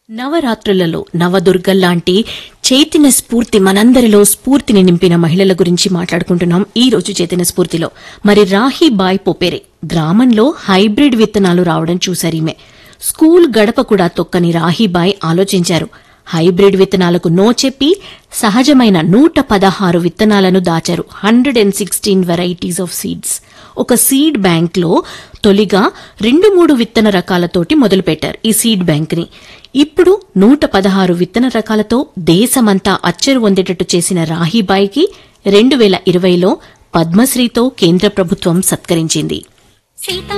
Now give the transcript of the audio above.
నవరాత్రులలో నవదుర్గల్లాంటి చైతన్య స్ఫూర్తి మనందరిలో స్ఫూర్తిని నింపిన మహిళల గురించి మాట్లాడుకుంటున్నాం ఈ రోజు చైతన్య స్ఫూర్తిలో మరి రాహి బాయ్ పొపెరే గ్రామంలో హైబ్రిడ్ విత్తనాలు రావడం చూశారీమె స్కూల్ గడప కూడా తొక్కని రాహిబాయ్ ఆలోచించారు హైబ్రిడ్ విత్తనాలకు నో చెప్పి సహజమైన నూట పదహారు విత్తనాలను దాచారు hundred and sixteen varieties of seeds ఒక సీడ్ బ్యాంక్ లో తొలిగా రెండు మూడు విత్తన రకాలతోటి మొదలుపెట్టారు ఈ సీడ్ బ్యాంక్ ని ఇప్పుడు నూట పదహారు విత్తన రకాలతో దేశమంతా అచ్చరు పొందేటట్టు చేసిన రాహిబాయికి రెండు వేల ఇరవైలో పద్మశ్రీతో కేంద్ర ప్రభుత్వం సత్కరించింది సీత